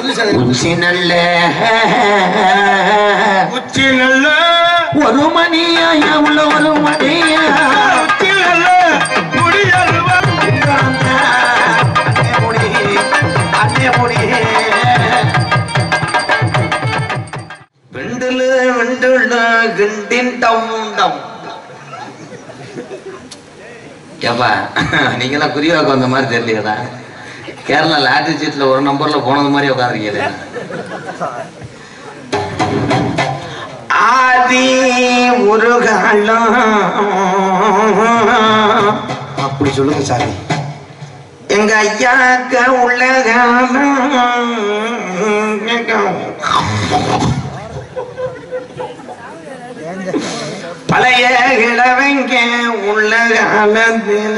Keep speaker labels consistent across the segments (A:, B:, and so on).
A: உச்சி நல்ல
B: உச்சி நல்ல
A: ஒரு மணியா உள்ள ஒரு மணியா
B: உச்சி நல்ல குடியல்வா
A: வெண்டுல வெண்டுல கிண்டின் டம் டம் ஏப்பா நீங்களாம் குறிவாக்கு வந்த மாதிரி தெரியலையடா கேரளா லாட்டரி சீட்ல ஒரு நம்பர்ல போனது மாதிரி உட்காந்துருக்கீங்க ஆதி முருகாலம்
C: அப்படி சொல்லுங்க சாமி
A: எங்க ஐயாக்க உள்ள பழைய கிழவங்க உள்ள காலத்தில்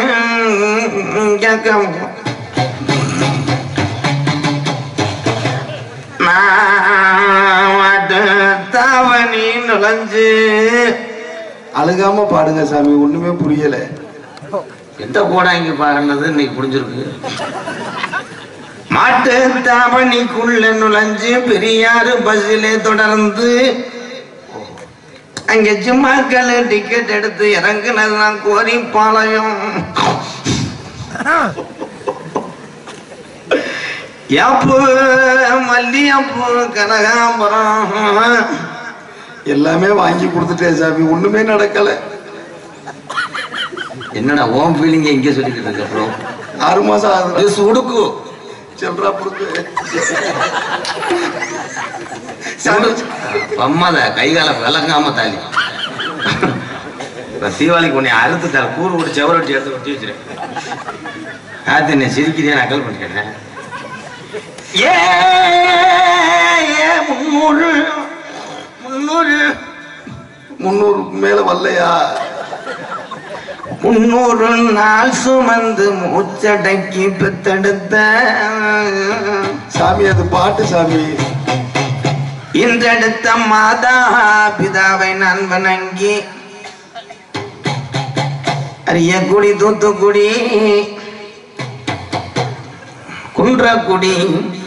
A: தாவணி நுழைஞ்சு
C: அழுகாம பாடுங்க சாமி ஒண்ணுமே புரியல
A: எந்த கோடாங்கி பாடினது இன்னைக்கு புரிஞ்சிருக்கு மாட்டு தாவணிக்குள்ள நுழைஞ்சு பெரியாறு பஸ்ஸிலே தொடர்ந்து அங்க ஜிம்மாக்கள் டிக்கெட் எடுத்து இறங்குனதுதான் கோரிப்பாளையம் யாப்பு மல்லியப்பு கனகாம்பரம்
C: எல்லாமே வாங்கி கொடுத்துட்டேன் சாமி ஒண்ணுமே நடக்கல
A: என்னடா ஓம் ஃபீலிங்க இங்கே சொல்லிக்கிட்டு இருக்க அப்புறம்
C: ஆறு மாசம் ஆகுது
A: இது சுடுக்கு
C: செல்றா புடுக்கு
A: அம்மாத கை கால விளங்காம தாலி இப்ப தீபாவளிக்கு உன்னை அறுத்து தர கூறு விட்டு செவரொட்டி எடுத்து ஒட்டி வச்சிருக்கேன் ஆத்து என்ன சிரிக்கிறியா நக்கல் பண்ணிக்கிறேன் ஏ ஏ, முன்னூறு முன்னூறு
C: முன்னூறுக்கு மேல வரலையா
A: முன்னூறு நாள் சுமந்து மூச்சடக்கி பெத்தெடுத்த
C: சாமி அது பாட்டு சாமி
A: இன்றெடுத்த மாதா பிதாவை நான் வணங்கி அரியக்குடி தூத்துக்குடி குன்றக்குடி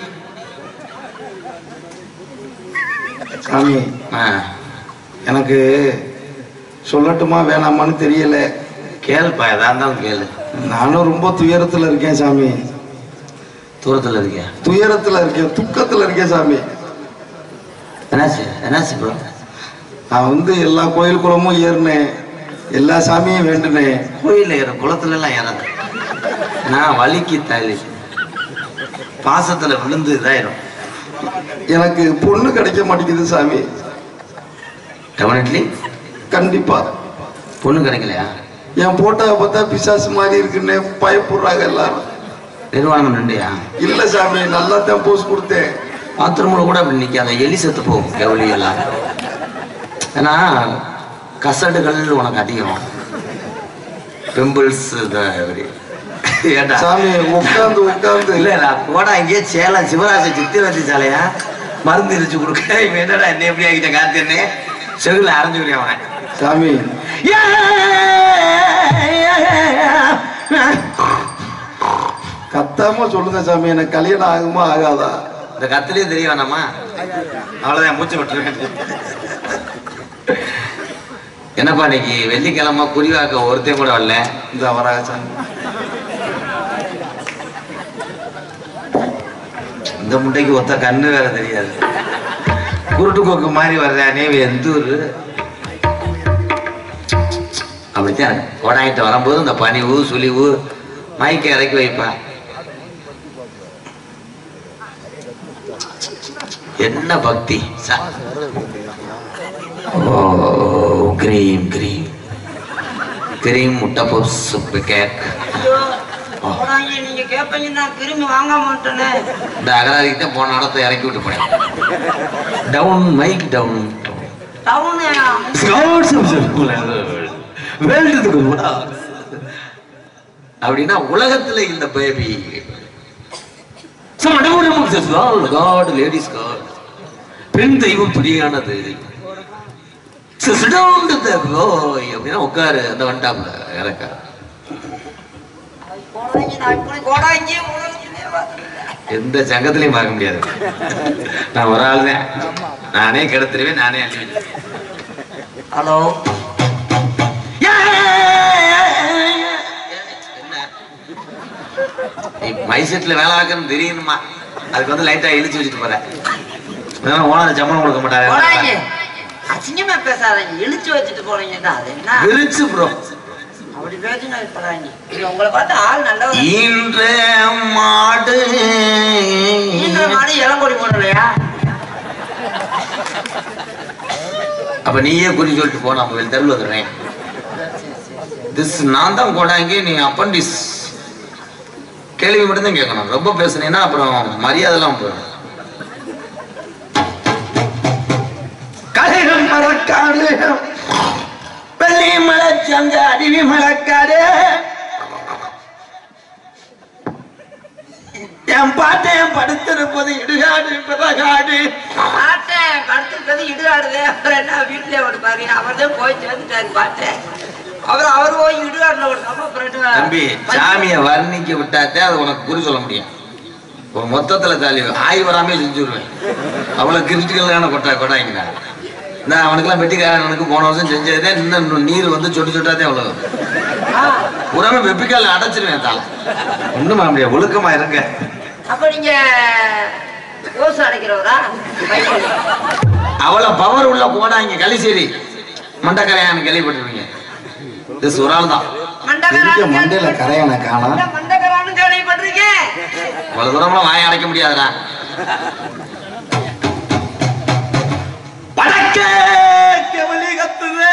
C: சாமி
A: ஆ,
C: எனக்கு சொல்லட்டுமா வேணாமான்னு தெரியல
A: கேளுப்பா எதா இருந்தாலும் கேளு
C: நானும் ரொம்ப துயரத்துல இருக்கேன் சாமி
A: தூரத்துல இருக்கியா
C: துயரத்துல இருக்கேன் துக்கத்துல இருக்கேன் சாமி
A: என்னாச்சு என்னாச்சு ப்ரோ
C: நான் வந்து எல்லா கோயில் குளமும் ஏறினேன் எல்லா சாமியும் வேண்டுனேன்
A: கோயில்ல ஏற குளத்துல எல்லாம் ஏறாது நான் வலிக்கு தள்ளி பாசத்துல விழுந்து இதாயிரும்
C: எனக்கு பொண்ணு கிடைக்க மாட்டேங்குது சாமி
A: டெபினெட்லி
C: கண்டிப்பா
A: பொண்ணு கிடைக்கலையா
C: என் போட்டோவை பார்த்தா பிசாசு மாதிரி இருக்குன்னு பயப்படுறாங்க எல்லாரும்
A: நிர்வாணம் நின்றுயா
C: இல்ல சாமி நல்லா தான் போஸ் கொடுத்தேன்
A: பாத்ரூம்ல கூட அப்படி நிக்காத எலி செத்து போகும் கெவலி எல்லாம் ஏன்னா கசடுகள் உனக்கு அதிகம் பிம்பிள்ஸ் ஏண்டா
C: சாமி உட்கார்ந்து உட்கார்ந்து
A: இல்ல நான் போடா இங்கே சேலம் சிவராஜ சித்திரவதி சாலையா மருந்து இரிச்சு கொடுக்க இவன் என்னடா என்ன எப்படி ஆகிட்ட காத்தேன்னு செகுல அரைஞ்சுக்கிறேன் அவனை
C: சாமி கத்தாம சொல்லுங்க சாமி எனக்கு கல்யாணம் ஆகுமா ஆகாதா
A: இந்த கத்திலே தெரிய வேணாமா அவ்வளவுதான் மூச்சு விட்டுருவேன் என்னப்பா இன்னைக்கு வெள்ளிக்கிழமை குறிவாக்க ஒருத்தையும் கூட வரல
C: இந்த வராக சாமி
A: இந்த முட்டைக்கு ஒத்த கண்ணு வேற தெரியாது குருட்டு கொக்கு மாதிரி வர்றானே இவன் எந்த ஊரு அப்படித்தான் கோடாங்கிட்ட வரும்போது இந்த பனிவு சுழிவு மயக்க இறக்கி வைப்பா என்ன பக்தி ச- ஓ கிரீம் கிரீம் கிரீம் முட்டை பப்ஸ் கேக்
D: போடாங்க நீங்க கேட்பீங்க நான் திரும்பி வாங்க மாட்டேனே
A: இந்த அகராதிக்கு தான் போன இடத்த இறக்கி விட்டு போனேன் டவுன் மைக் டவுன்
D: டவுனு
A: அப்படின்னா உலகத்துல இந்த பேபி காட் லேடிஸ் காட் பெண் தெய்வம் பிரியானது Sit down to the boy. அப்படின்னா உட்காரு அந்த வந்துட்டாப்ல இறக்க
D: போடாங்க நான் இப்படி போடாங்க உலகத்திலே வரல.
A: எந்த சங்கத்திலையும் பார்க்க முடியாது நான் ஒரு ஆள் தான் நானே கெடுத்துருவேன் நானே அள்ளி வச்சிருவேன்.
D: ஹலோ
A: என்ன? நீ மைசெட்ல வேலை பார்க்கணும் தெரியணுமா அதுக்கு வந்து லைட்டா இழுச்சு வச்சுட்டு போறேன் ஓனர் சம்பளம் கொடுக்க
D: போறாங்க
A: மாட்டாரு
D: அசிங்கமா பேசாதீங்க இழுச்சு வச்சுட்டு போறீங்கடா அது என்ன
A: விரிச்சு ப்ரோ
D: அப்படி பேசுங்க போறாங்க இது உங்களை பார்த்து ஆள் நல்லவர்
A: ஈன்ற மாடு
D: நீங்க மாடி இளங்கொடி போடலையா
A: அப்ப நீயே குறி சொல்லிட்டு போ நம்ம வெளி தெருவில் வந்துடுறேன் திஸ் நான் தான் கொடாங்கி நீ அப்பண்டிஸ் கேள்வி மட்டும்தான் கேட்கணும் ரொம்ப பேசுனீங்கன்னா அப்புறம் மரியாதைலாம் போயிடும் கலைகள் மறக்காடு வெள்ளி மலைச்சங்க அருவி மலக்காடு என் பாட்டையும் படுத்திருப்பது இடுகாடு பிறகாடு
D: பாட்டேன் படுத்துருக்கிறது இடுகாடுதே அப்புறம் என்ன வீட்டுல ஒரு பாருங்க அவர் தான் போய் சேர்ந்துட்டாரு பாட்டேன் அவர் அவர் போய் இடுகாடுல ஒரு நம்ம பிரச்சனை
A: தம்பி சாமிய வர்ணிக்க விட்டாத்தே அது உனக்கு குறி சொல்ல முடியும் ஒரு மொத்தத்துல தாலி ஆய் வராமே செஞ்சுருவேன் அவ்வளவு கிரிட்டிக்கலான கொட்டா கொட்டாங்க நான் அவனுக்கெல்லாம் வெட்டிக்காரனுக்கு போன வருஷம் செஞ்சதே இன்னும் நீர் வந்து சொட்டு சொட்டாதே அவ்வளவு புறமே வெப்பிக்கால அடைச்சிருவேன் தாள ஒண்ணும் பண்ண முடியாது ஒழுக்கமா இருங்க
D: அப்ப நீங்க ஓசு அடைக்கிறவரா
A: அவ்வளவு பவர் உள்ள போடாங்க களிசேரி மண்டக்கரையான்னு கேள்விப்பட்டிருப்பீங்க இது ஒரு ஆள் தான்
C: எதுக்கு மண்டையில கரையான காணா
D: மண்டகரானு கேள்விப்பட்டிருக்கேன்
A: இவ்வளவு தூரம்லாம் வாய அடைக்க முடியாதுடா வடக்க கெவலி கத்துதே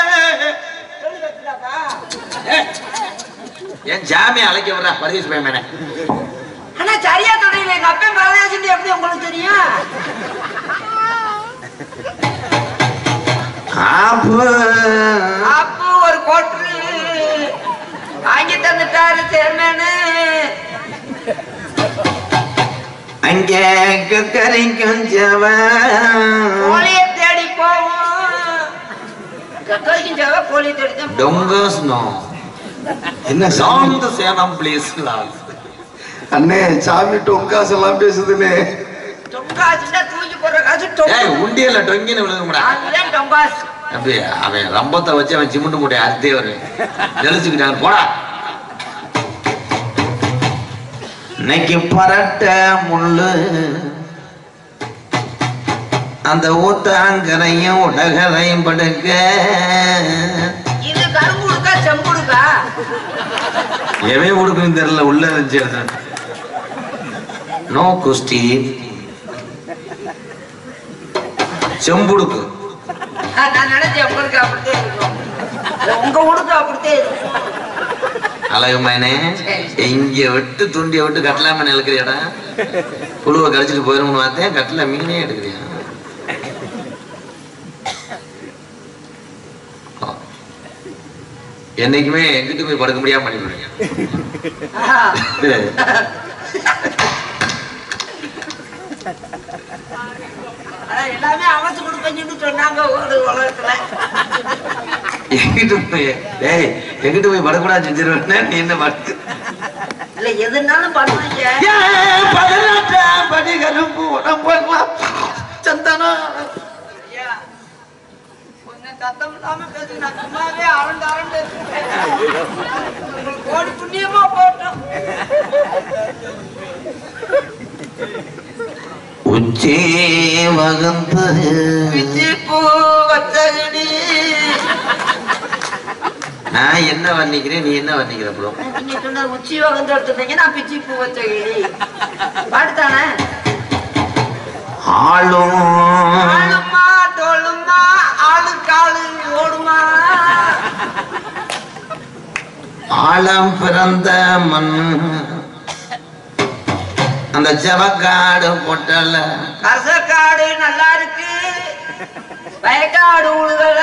A: என் ஜாமியை அழைக்க விடுறா பரதேஷ் பயமேனே
D: ஆனா சரியா தொடங்கல எங்க அப்பன் பரதேசன் எப்படி உங்களுக்கு தெரியும்
A: ஆப்பு
D: அப்போ ஒரு கோட்ரு வாங்கி தந்துட்டாரு சேர்மேனு
A: அங்கே கக்கரைக்கும் ஜவன்
D: கோழிய தேடி போவோம் கத்தரிக்கும் சேவை கோழிய தேடி தான் போவோம்.
A: டொங்கஸ் நோ
C: என்ன சாமி
A: சாந்த சேனம் பிளேஸ்
C: அண்ணே சாமி டொங்காசு எல்லாம் பேசுதுனே
D: டொங்காசுன்னா தூக்கி போடுற காசு
A: ஏய்
D: டொங்கு
A: உண்டியல்ல டொங்கின்னு விழுகும்டா
D: அதுதான் டொங்காசு
A: அப்படி அவன் ரம்பத்தை வச்சு அவன் சிமுண்டு மூட்டை அறுத்தே வருவேன் தெளிச்சுக்கிட்டான் போடா இன்னைக்கு பரட்ட முள்ளு அந்த ஊத்தாங்கரையும் உடகரையும் படுக்க
D: இது கரும்புடுக்கா செம்புடுக்கா
A: எவன் உடுக்குன்னு தெரியல உள்ள இருந்துச்சு நோ குஸ்டி செம்புடுக்கு
D: நான் நினைச்சேன் உங்களுக்கு அப்படித்தான் இருக்கும் உங்க உடுக்கு அப்படித்தான் இருக்கும்
A: அழகு மயனே இங்க விட்டு துண்டிய விட்டு கட்டலாம நிலக்கிறியாடா புழுவை கடிச்சிட்டு போயிரும்னு பார்த்தேன் கட்டல மீனே எடுக்கிறியா ஆ. என்னைக்குமே எங்கிட்டு போய் படுக்க முடியாம பண்ணிவிடுங்க
D: ஆனா எல்லாமே அமைச்சு கொடுப்பேன்னு சொன்னாங்க ஒரு உலகத்துல
A: எங்கிட்டு போய் டேய் எங்கிட்டு போய் படக்கூடாது செஞ்சிருவேன் நீ என்ன படுத்து
D: இல்ல எதுனாலும் பண்ணுவீங்க
A: பதினெட்டாம் படி கருப்பு உடம்பெல்லாம் சந்தனம்
D: ஐயா, கொஞ்சம் சத்தம் இல்லாம பேசுங்க. நான் சும்மாவே அரண்டு அரண்டு இருக்கேன். உங்களுக்கு கோடி புண்ணியமா போட்டோம்
A: உச்சி வகுந்து
D: பிச்சி பூ வச்சகிடி
A: நான் என்ன வர்ணிக்கிறேன் நீ என்ன வர்ணிக்கிற ப்ரோ
D: நீங்க சொன்ன உச்சி வகந்து எடுத்துட்டீங்க நான் பிச்சி பூ வச்சகிடி பாட்டுத்தானே
A: ஆளும்
D: ஆளுமா தோளுமா ஆளுக்காளு ஓடுமா
A: ஆழம் பிறந்த மண் அந்த செவக்காடு பொட்டல
D: கசக்காடு நல்லா இருக்கு வயக்காடு உழுகல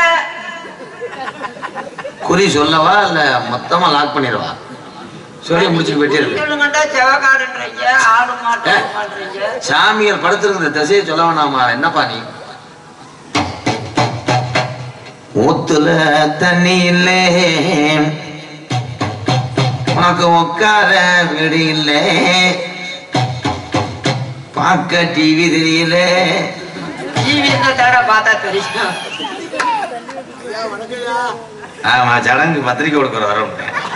A: குறி சொல்லவா இல்ல மொத்தமா லாக் பண்ணிடவா சொல்லி முடிச்சுட்டு போயிட்டே இருக்கு
D: சொல்லுங்கண்டா செவக்காடுன்றீங்க ஆடு மாட்டு மாட்டுறீங்க
A: சாமியார் படுத்திருந்த திசையை சொல்ல வேணாமா என்னப்பா நீ ஊத்துல தண்ணி இல்லை உனக்கு உட்கார வீடு இல்லை பார்க்க டிவி தெரியல
D: டிவி என்ன தவிர பார்த்தா தெரியும்
A: ஆமா சடங்கு பத்திரிக்கை கொடுக்குற வரோம்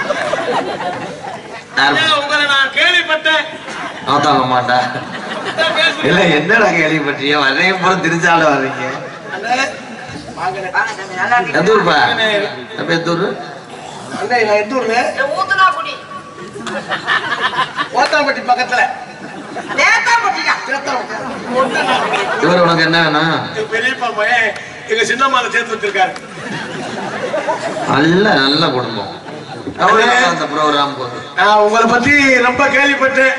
B: உங்களை நான் கேள்விப்பட்டேன்
A: நோத்தாங்க மாட்டா இல்ல என்னடா கேள்விப்பட்டியோ வரையும் பூரா திருச்சால வர்றீங்க
D: வாங்க தம்பி, நல்லா
A: எந்த
D: இருக்கீங்களா?
A: ஊர்ப்பா அப்ப எந்த ஊரு
B: அண்ணே நான் எந்த ஊர்ல
D: இந்த ஊத்துனாக்குடி.
B: ஓத்தாம்பட்டி பக்கத்துல
D: நேத்தாம்பட்டியா?
A: இவர் உனக்கு என்ன வேணும்
B: எங்க பெரியப்பா பையன் எங்க சின்னம்மால சேர்த்து வச்சிருக்காரு
A: நல்ல நல்ல குடும்பம் அவ்வளவு நல்லா அந்த ப்ரோக்ராம் போகுது
B: நான் உங்களை பத்தி ரொம்ப கேள்விப்பட்டேன்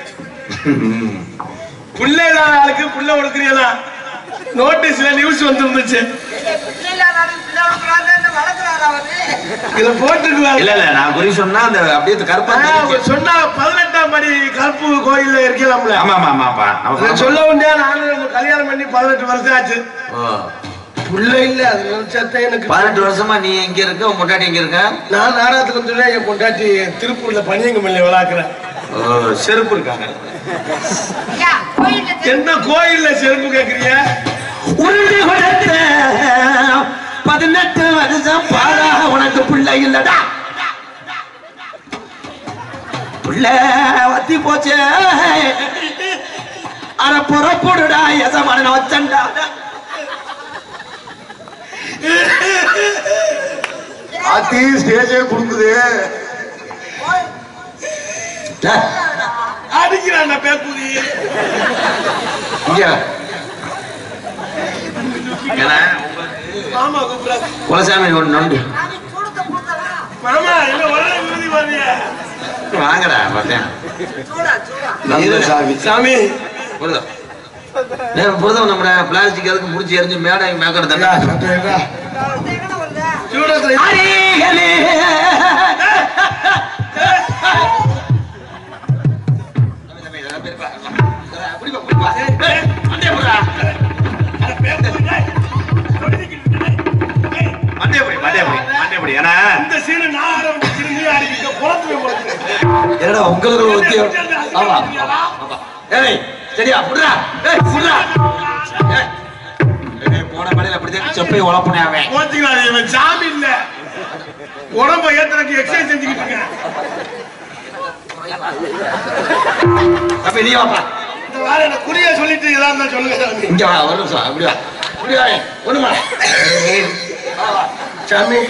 B: புள்ள இல்லாத ஆளுக்கு புள்ள கொடுக்குறீங்களா நோட்டீஸ்ல நியூஸ் வந்துருந்துச்சு
D: ஏய், பிள்ளை இல்லாத ஆளுக்கு பிள்ளை வளர்க்குறாங்கன்னு வளர்க்குறாரா அவரு?
B: இத போட்டுருக்காங்க
A: இல்ல இல்ல நான் குறி சொன்னா அந்த அப்படியே கருப்பா தெரியும்.
B: சொன்னா பதினெட்டாம் படி கருப்பு கோயில்ல இருக்கலாம்ல
A: ஆமா ஆமா ஆமாப்பா நம்ம
B: அதை சொல்ல உடனே நானும் கல்யாணம் பண்ணி பதினெட்டு வருஷம் ஆச்சு
A: ஓ
B: புள்ள இல்ல அது நினைச்சா எனக்கு
A: பதினெட்டு வருஷமா நீ எங்க இருக்க உன் முன்னாடி எங்க இருக்க
B: நான் நாடகத்துக்கு வந்து என் பொண்டாட்டி திருப்பூர்ல பனியங்கமல்ல விளாக்குறேன்
A: ஓ செருப்பு இருக்காங்க
D: ஐயா, கோயில்ல தெரு-
B: என்ன கோயில்ல செருப்பு கேக்குறீங்க
A: உருண்டு கொடுத்த பதினெட்டு வருஷம் பாரா உனக்கு பிள்ளை இல்லடா பிள்ளை வத்தி போச்சு அர புறப்படுடா எசமான வச்சண்டா
C: ஆத்தி ஸ்டேஜே கொடுக்குது
A: டேய்,
B: அடிக்கிறான் பேக்குதி
A: இங்க ஏன்னா,
B: மாமா கூப்பிடாது
A: குலசாமி ஒன்று நொண்டு
D: சாமி சூடத்தை கொடுத்தவா?
B: மாமா என்ன வர விருதி வர்றீங்க
A: வாங்கடா பார்த்தேன்
D: சூடா, சூடா.
C: நல்ல சாமி
B: சாமி
A: புரிதம் புரிதம் நம்ம பிளாஸ்டிக் அதுக்கு முடிச்சு எரிஞ்சு மேடை மேக்கட
B: ஐயா,
A: தண்டா
B: சத்தம் ஐயா.
D: இது எங்கன வருது?
B: சூடத்துல
A: அரிகளே.
B: இந்த சீனு நான் ஆரம்பிச்சு நீ ஆரம்பிக்க குளத்துல குளத்துல
A: என்னடா உங்களுக்கு ஒரு உத்தியோகம் ஆமா ஆமா. ஏய் சரியா புடுறா ஏய் புடுறா ஏய், ஏய், போன மலையில அப்படிதான் செப்பை உழப்புனே அவன்
B: கோச்சுக்கலாம் இவன் சாமி இல்ல உடம்ப ஏத்தனக்கு எக்ஸசைஸ் செஞ்சுக்கிட்டு இருக்கேன்
A: தம்பி நீ வாப்பா
B: இந்த வார எனக்கு குறிய சொல்லிட்டு இதா இருந்தா சொல்லுங்க சாமி
A: இங்க வா ஒரு நிமிஷம் அப்படி வா இப்படி வா ஒண்ணுமா
B: சாமி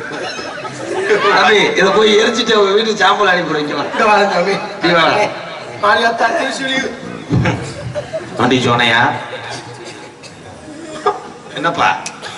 A: தம்பி இதை போய் எரிச்சிட்டு உங்க வீட்டுக்கு சாம்பல் அனுப்பிடுவோம் இங்க வா
B: இந்த வார சாமி
A: நீ வா
B: மாரியாத்தா திருச்சுழி
A: வண்டி சோனையா என்னப்பா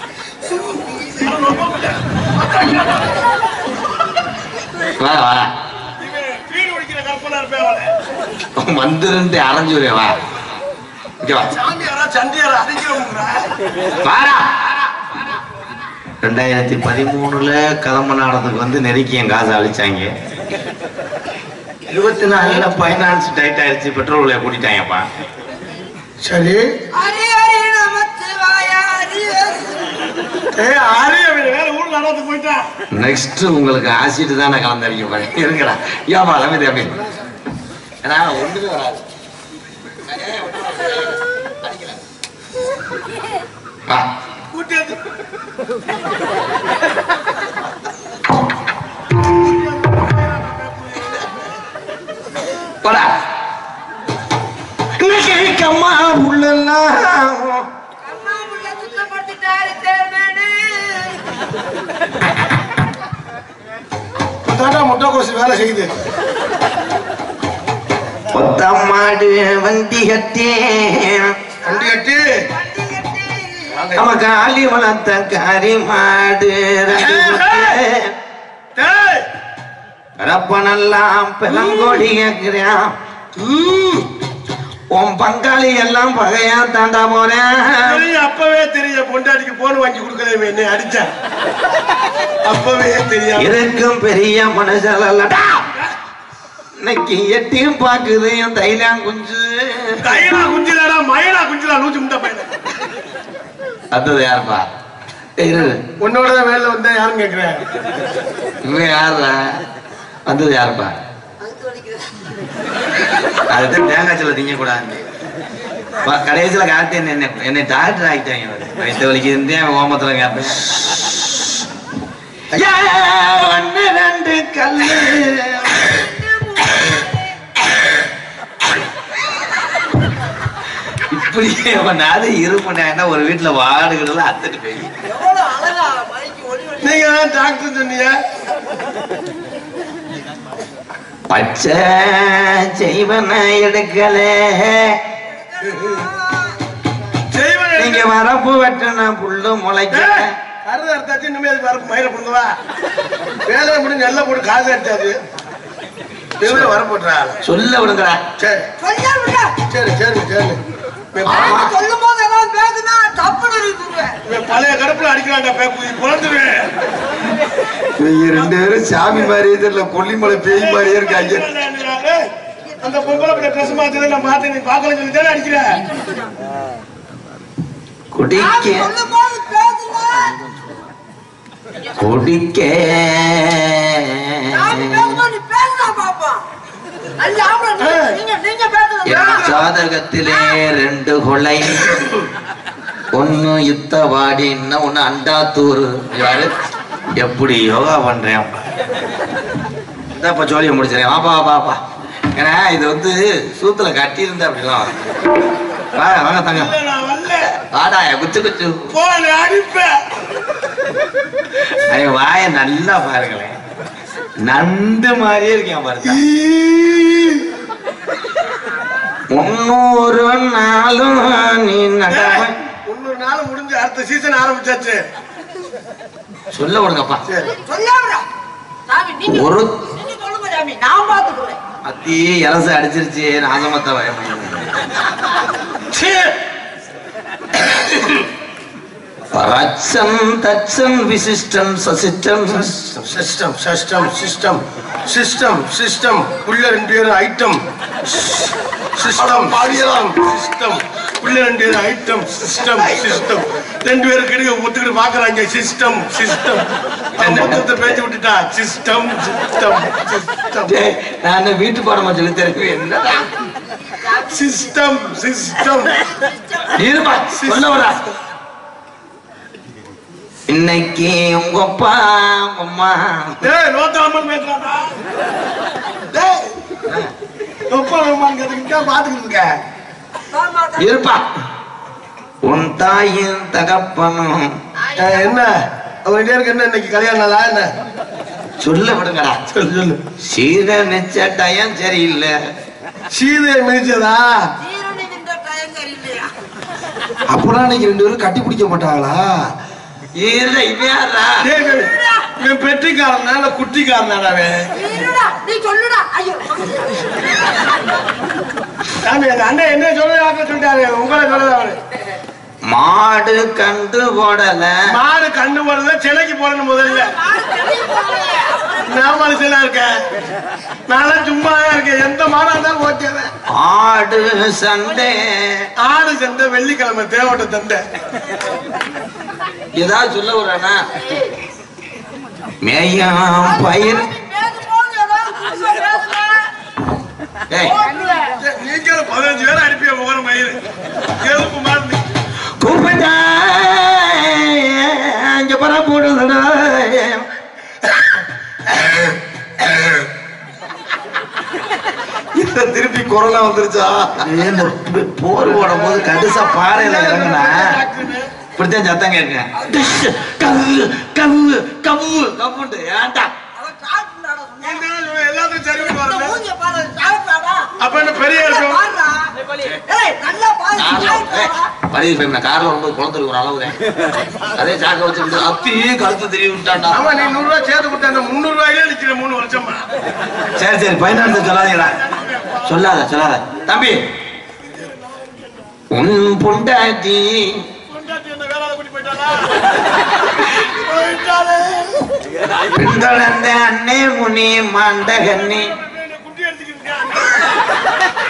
A: வா வா
B: இவன் வீடு ஒழிக்கிற கற்பனை இருப்பேன்
A: வந்துருந்து அரைஞ்சு வரே வா இங்க வா
B: சாமி யாரா சண்டியாரா அடிக்கிறோம்னா
A: வாடா ரெண்டாயிரத்தி பதிமூணுல கதம்ப நாடகத்துக்கு வந்து நெருக்கி என் காசை அழிச்சாங்க இருபத்தி நாலுல பைனான்ஸ் டைட் ஆயிடுச்சு பெட்ரோல் விலையை கூட்டிட்டாங்கப்பா
B: சரி
D: ஹரி ஹரி நமச்சிவாய ஹரி ஹரி.
B: ஏ ஆரே அவன் வேற ஊர்ல நடந்து போயிட்டான்
A: நெக்ஸ்ட் உங்களுக்கு ஆசிட் தானே கலந்தடிக்க போறேன் இருக்கடா ஏப்பா அமைதி அமைதி ஏன்னா ஒண்ணுமே வராது வா
B: கூட்டி வந்து
A: போடா இன்னைக்கு அம்மா உள்ளலாம்
D: அம்மா உள்ள சுத்தப்படுத்திட்டாரு தேர்மேனு.
B: இப்பதான்டா முட்டை கோசு வேலை செய்யுது
A: ஒத்த மாடு வண்டி கட்டி
B: வண்டி கட்டி
D: வண்டி கட்டி.
A: நம்ம காலி வளர்த்த காரி மாடு ரெண்டு குட்டி.
B: டேய்
A: ரப்பனெல்லாம் பெலங்கோடி கேட்கிறான் உன் பங்காளி எல்லாம் பகையா தாண்டா போறேன்
B: தெரியும், அப்பவே தெரியும் பொண்டாட்டிக்கு போன் வாங்கி கொடுக்கல என்ன அடிச்சேன் அப்பவே தெரியும்
A: இருக்கும் பெரிய மனுஷலடா இன்னைக்கு எட்டியும் பாக்குது என் தைலாம் குஞ்சு
B: தைலா குஞ்சிலாடா மயிலா குஞ்சிலா நூத்தி முட்டை பையன்
A: அடுத்தது யாருப்பா இரு
B: உன்னோட தான் வேலை வந்தா யாரும் கேக்குறேன்
A: இவன் யாருடா வந்தது யாருப்பா
D: அழுத்து வலிக்குது.
A: அதுதான் தேங்காய் சில திங்க கூடாது ப- கடைசியில கார்த்தி என்ன என்ன என்னை டாக்டர் ஆகிட்டாங்க அவரு. வயித்து வலிக்கு இருந்தேன் ஓமத்துல கேட்பேன் ஐயா, ஒண்ணு ரெண்டு கல்லு இப்படியே பண்ணாது இருப்பேன் ஒரு வீட்டுல வாடுகள் அத்துட்டு போய்
D: எவ்வளவு அழகா மைக்கு ஒளி ஒளி
B: நீங்க தான் டாக்டர் சொன்னீங்க
A: பச்சை செய்வன எடுக்கல
B: செய்வன்
A: நீங்க வரப்பு வெட்டின புல்லு முளைக்க
B: கருது அறுத்தாச்சு இனிமே அது வரப்பு மயில புடுங்கவா வேலையை முடிஞ்சு நெல்லை போட்டு காசு அடிச்சாச்சு எவ்வளோ வர போட்டுறா
A: சொல்ல விடுங்கடா
B: சரி
D: சொல்லியா விட்டா
B: சரி சரி சரி இவன்
D: ஆமா, சொல்லும் போது ஏதாவது பேசுனா தப்புன்னு இருக்குதுவேன்
B: இவன் பழைய கடுப்புல அடிக்கிறான்டா பேப்பு குழந்துருவேன்
C: இவங்க ரெண்டு பேரும் சாமி மாதிரியே தெரியல கொல்லிமலை பேய் மாதிரியே இருக்காங்க
B: அந்த பொம்பளை பிள்ளை ட்ரெஸ் மாத்ததை நான் பார்த்தேன் நீ பார்க்கல சொல்லி தானே அடிக்கிற
A: குடிக்க
D: சொல்லும் போது பேசுனா
A: குடிக்க
D: நாம பேசும்போது நீ பேசுனா பாப்போம் அல்ல ஆம்பளை நீங்க- நீங்க நீங்க
A: என்
D: பேசுறது
A: ஜாதகத்திலே ரெண்டு கொலை ஒன்னு யுத்தவாடி இன்னும் ஒண்ணு அண்டாத்தூர் யாரு எப்படி யோகா பண்றேன் இதான் இப்ப ஜோலியை முடிச்சிடறேன் வாப்பா வாப்பா வாப்பா ஏன்னா இது வந்து சூத்துல கட்டியிருந்தா அப்படிலாம் வரும். வாங்க வாங்க தங்க
B: இல்ல, நான் வரல
A: வாடா குச்சு குச்சு
B: போன அடிப்பேன்
A: ஐயோ வாய நல்லா பாருங்களேன் நண்டு மாதிரியே இருக்கேன் பாருங்க முன்னூறு நாளும் நீ நடவன்
B: முன்னூறு நாள் முடிஞ்சு அடுத்த சீசன் ஆரம்பிச்சாச்சு
A: சொல்ல விடுங்கப்பா
B: சரி
D: சொல்லாமடா சாமி நீங்க
A: ஒரு
D: நீங்க சொல்லுங்க சாமி நான் பாத்துக்கிறேன்
A: அத்தி இலச அடிச்சிருச்சு நாசமத்த வயம்
B: சீ.
A: ரச்சம் தச்சம் விசிஷ்டம் சசிஷ்டம்
B: system system system system system உள்ள ரெண்டு பேரும் ஐட்டம் சிஸ்டம் சிஸ்டம் சிஸ்டம் உள்ள ரெண்டு பேரும் ஐட்டம் சிஸ்டம் சிஸ்டம் ரெண்டு பேரும் கிடைக்க ஒத்துக்கிட்டு பாக்குறாங்க சிஸ்டம் சிஸ்டம் மொத்தத்தை பேச்சு விட்டுட்டா சிஸ்டம் சிஸ்டம் சிஸ்டம்
A: டேய், நான் என்ன வீட்டு பாடமா சொல்லி தெரியும் என்னடா
B: சிஸ்டம் சிஸ்டம்
A: இருப்பா சொல்ல விடா இன்னைக்கு உங்க அப்பா உங்க அம்மா
B: டேய் நோத்தாமன் பேசுறாடா டேய் எப்ப வருமான்னு கேட்டுக்கிட்டா பாத்துக்கிட்டு இருக்க
D: ஆமா, சாமி.
A: இருப்பா உன் தாயின் தகப்பனும்
B: ஏய், என்ன அவன் இருக்கு என்ன இன்னைக்கு கல்யாணம் நாளா என்ன
A: சொல்ல விடுங்கடா
B: சொல்லு சொல்லு
A: சீர நிச்ச டயம் சரியில்லை
B: சீதை மிதிச்சதா
D: சீரணி நின்ற டயங்கர் இல்லையா
C: அப்பதான் இன்னைக்கு ரெண்டு பேரும் கட்டி பிடிக்க மாட்டாங்களா
A: இல்ல இவையாரா
B: டேய், டேய், இவன் பெட்டிக்காரனா இல்ல குட்டிக்காரனாடா அவன்
D: இருடா நீ சொல்லுடா ஐயோ
B: சாமி எங்க அண்ணன் என்ன சொல்ல சொல்லிட்டாரு உங்களை சொல்லல அவரு
A: மாடு கண்டு போடல
B: மாடு கண்ணு போடுறத சிலைக்கு போடணும் முதல்ல
D: மாடு வெளிய போகலையே.
B: நான் மனுஷனா இருக்கேன் நான் சும்மா தான் இருக்கேன் எந்த மாடா இருந்தாலும் ஓகே
A: ஆடு சண்டை
B: ஆடு சந்தை வெள்ளிக்கிழமை தேவட்ட சந்தை
A: ஏதாவது சொல்ல விடுறானா மேயம் பயிர்
D: நீ பேசும்போது ஏதோ புதுசா பேசுன.
A: ஏய்
D: போட்டுருவேன்.
B: நீங்களும் பதினஞ்சு பேர் அனுப்பிய முகரம் மயிறு எதுக்கு மாடு
A: கூப்பிட்டா இங்க பர போடுதுடா
C: இந்த திருப்பி கொரோனா வந்துருச்சா
A: இந்த போர் போடும் போது கடுசா பாறையில இறங்குனா இப்படித்தான் சத்தம் கேட்கும் டிஷ், கவ்வு கவ்வு கவ்வு கவ்வுண்டு ஏன்டா
D: அவன் சாப்பிட்டுடாடா சொன்னேன்.
B: எல்லாத்தையும் சரி பண்ணி
D: இந்த
B: வரல
D: மூஞ்சிய பாரு, சாப்பிட்டாடா.
B: அப்ப என்ன பெரிய
D: நல்லா
B: இருக்கும்
D: பாருடா. ஏய், நல்லா பாரு, சாப்பிட்டாடா.
A: பரிவு போய் நான் கார்ல வரும்போது குளத்துல ஒரு அளவு அதே சாக்க வச்சுக்கிட்டு அத்தி கழுத்து தெரிய விட்டான்டா
B: ஆமா நீ நூறு ரூபாய் சேர்த்து கொடுத்த அந்த முந்நூறு ரூபாயிலே நிக்கிற மூணு வருஷமா
A: சரி சரி பதினாறு சொல்லாதீங்களா சொல்லாத சொல்லாத தம்பி உன் பொண்டாட்டி
B: பொண்டாட்டி என்ன வேளாண் கூட்டி போயிட்டாளா போயிட்டாளே
A: பின்தொடர்ந்த அன்னே முனி மண்டகன்னி
B: என்னை குட்டி எடுத்துக்கிட்டு இருக்கான்.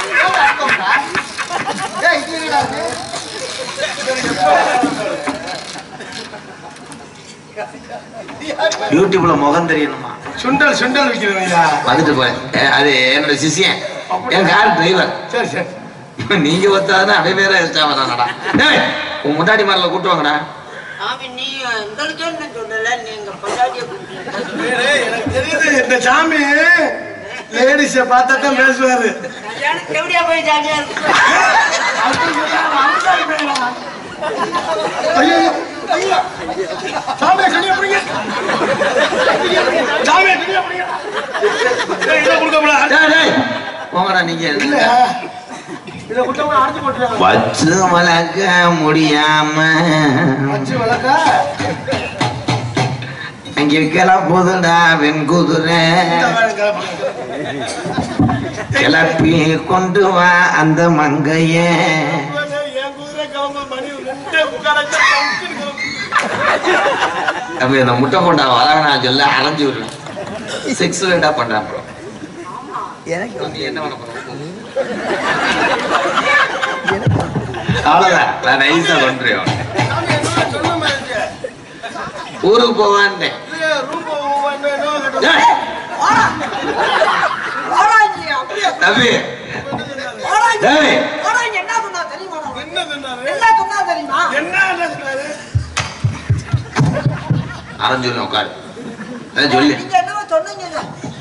A: யூடியூப்ல முகம் தெரியணுமா
B: சுண்டல் சுண்டல் விற்கிறவங்களா
A: வந்துட்டு போய் அது என்னோட சிஷியன் என் கார் டிரைவர்
B: சரி சரி
A: நீங்க ஒத்தாதுன்னா அவன் வேற எக்ஸ்ட்ரா வரானடா டேய் உன் முன்னாடி மாதிரில கூட்டு வாங்கடா
D: சாமி நீ எங்களுக்கே என்ன சொல்லல நீங்க பொண்டாட்டிய கூப்பிட்டு
B: எனக்கு தெரியுது இந்த சாமி லேடிஸ பார்த்தா தான் பேசுவாரு
D: கல்யாணம் எப்படியா போய் ஜாலியா இருக்கு
B: ஐயோ ஐயோ சாமியை கனியா பிடிங்க சாமியை கனியா பிடிங்க ஏய், இதை கொடுக்க கூடாது.
A: டேய் டேய் போங்கடா நீங்க
B: இல்ல இதை கொடுத்தவங்க அடிச்சு போட்டுருவாங்க
A: வச்சு வளர்க்க முடியாம
B: வச்சு வளர்க்க
A: அங்க கிளப்புதுடா வெண் குதிரை கிளப்பி கொண்டு வா அந்த மங்கைய அப்ப இந்த முட்டை கொண்டா வராங்க நான் சொல்ல அரைஞ்சு விடுவேன் செக்ஸ் வேண்டா பண்றான் ப்ரோ நீ என்ன பண்ண போற அவ்வளவுதான் நான் நைஸா பண்றேன் ஊருக்கு போவான்ட்டேன் டேய்,
D: ஓடாஞ்சி அப்படியே
A: தம்பி
D: ஓடாஞ்சி
A: டேய்.
D: ஓடாஞ்சி என்ன சொன்னா தெரியுமா உனக்கு?
B: என்ன சொன்னாரு?
D: என்ன சொன்னா தெரியுமா
B: என்ன சொன்னாரு?
A: அரைஞ்சு விடுவேன் உட்காரு அதான் சொல்லு
D: நீங்க என்னவோ சொன்னீங்க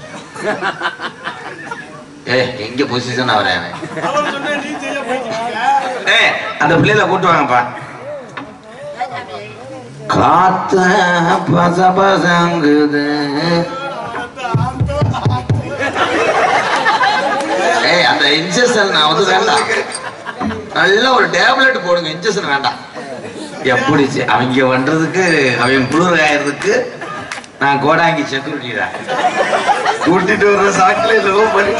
A: ஏய் எங்க பொசிஷன் வரேன் அவன்
B: அவன் சொன்னா நீ செய்ய போறீங்க.
A: ஏய் அந்த பிள்ளைல கூட்டு வாங்கப்பா காத்த பச பசங்குது ஏய் அந்த இன்ஜெக்ஷன் நான் வந்து வேண்டாம் நல்ல ஒரு டேப்லெட் போடுங்க இன்ஜெக்ஷன் வேண்டாம் எப்படி செ- அவங்க பண்றதுக்கு அவன் குளிர் காயறதுக்கு நான் கோடாங்கி செக்யூரிட்டி தான் கூட்டிட்டு வர்ற சாக்கில லவ் பண்ணி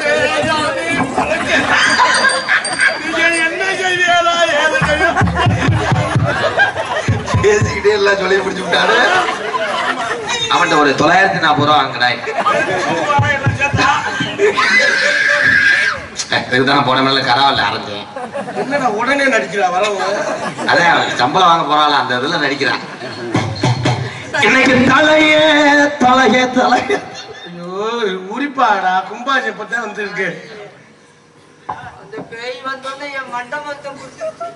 B: நீங்க என்ன செய்வீங்களா? ஏது செய்வீங்களா?
A: பேசிக்கிட்டே எல்லாம் சொல்லி பிடிச்சு விட்டாரு அவன்கிட்ட ஒரு தொள்ளாயிரத்தி நாற்பது ரூபா வாங்கினாய்
B: என்ன சேர்த்தா?
A: இதுதான் போன மேல கராவல்ல அரைஞ்சேன்
B: என்னடா உடனே நடிக்கிறா வரவங்க
A: அதான் அவன் சம்பளம் வாங்க போறாள் அந்த இதுல நடிக்கிறான் இன்னைக்கு தலைய தலைய தலைய
B: ஐயோ உரிப்பாடா கும்பாஜி இப்பதான் வந்திருக்கு
D: அந்த பேய் வந்தோடனே என் மண்டபத்தை முடிச்சு